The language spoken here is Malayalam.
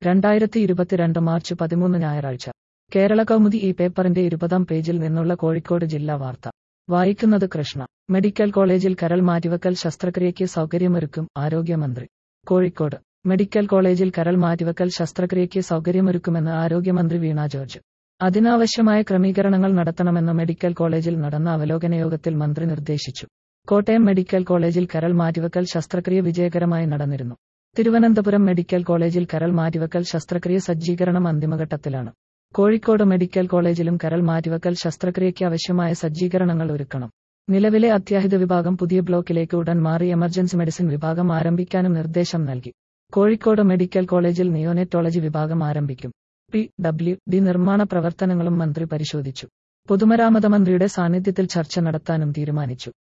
രണ്ടായിരത്തി ഇരുപത്തിരണ്ട് മാർച്ച് പതിമൂന്ന് ഞായറാഴ്ച കേരള കൗമുദി ഈ പേപ്പറിന്റെ ഇരുപതാം പേജിൽ നിന്നുള്ള കോഴിക്കോട് ജില്ലാ വാർത്ത വായിക്കുന്നത് കൃഷ്ണ മെഡിക്കൽ കോളേജിൽ കരൾ മാറ്റിവെക്കൽ ശസ്ത്രക്രിയയ്ക്ക് സൗകര്യമൊരുക്കും ആരോഗ്യമന്ത്രി കോഴിക്കോട് മെഡിക്കൽ കോളേജിൽ കരൾ മാറ്റിവെക്കൽ ശസ്ത്രക്രിയയ്ക്ക് സൗകര്യമൊരുക്കുമെന്ന് ആരോഗ്യമന്ത്രി വീണ ജോർജ് അതിനാവശ്യമായ ക്രമീകരണങ്ങൾ നടത്തണമെന്ന് മെഡിക്കൽ കോളേജിൽ നടന്ന അവലോകന യോഗത്തിൽ മന്ത്രി നിർദ്ദേശിച്ചു കോട്ടയം മെഡിക്കൽ കോളേജിൽ കരൾ മാറ്റിവെക്കൽ ശസ്ത്രക്രിയ വിജയകരമായി നടന്നിരുന്നു തിരുവനന്തപുരം മെഡിക്കൽ കോളേജിൽ കരൾ മാറ്റിവെക്കൽ ശസ്ത്രക്രിയ സജ്ജീകരണം അന്തിമഘട്ടത്തിലാണ് കോഴിക്കോട് മെഡിക്കൽ കോളേജിലും കരൾ മാറ്റിവെക്കൽ ശസ്ത്രക്രിയയ്ക്ക് ആവശ്യമായ സജ്ജീകരണങ്ങൾ ഒരുക്കണം നിലവിലെ അത്യാഹിത വിഭാഗം പുതിയ ബ്ലോക്കിലേക്ക് ഉടൻ മാറി എമർജൻസി മെഡിസിൻ വിഭാഗം ആരംഭിക്കാനും നിർദ്ദേശം നൽകി കോഴിക്കോട് മെഡിക്കൽ കോളേജിൽ നിയോനെറ്റോളജി വിഭാഗം ആരംഭിക്കും പി ഡബ്ല്യു ഡി നിർമ്മാണ പ്രവർത്തനങ്ങളും മന്ത്രി പരിശോധിച്ചു പൊതുമരാമത്ത് മന്ത്രിയുടെ സാന്നിധ്യത്തിൽ ചർച്ച നടത്താനും തീരുമാനിച്ചു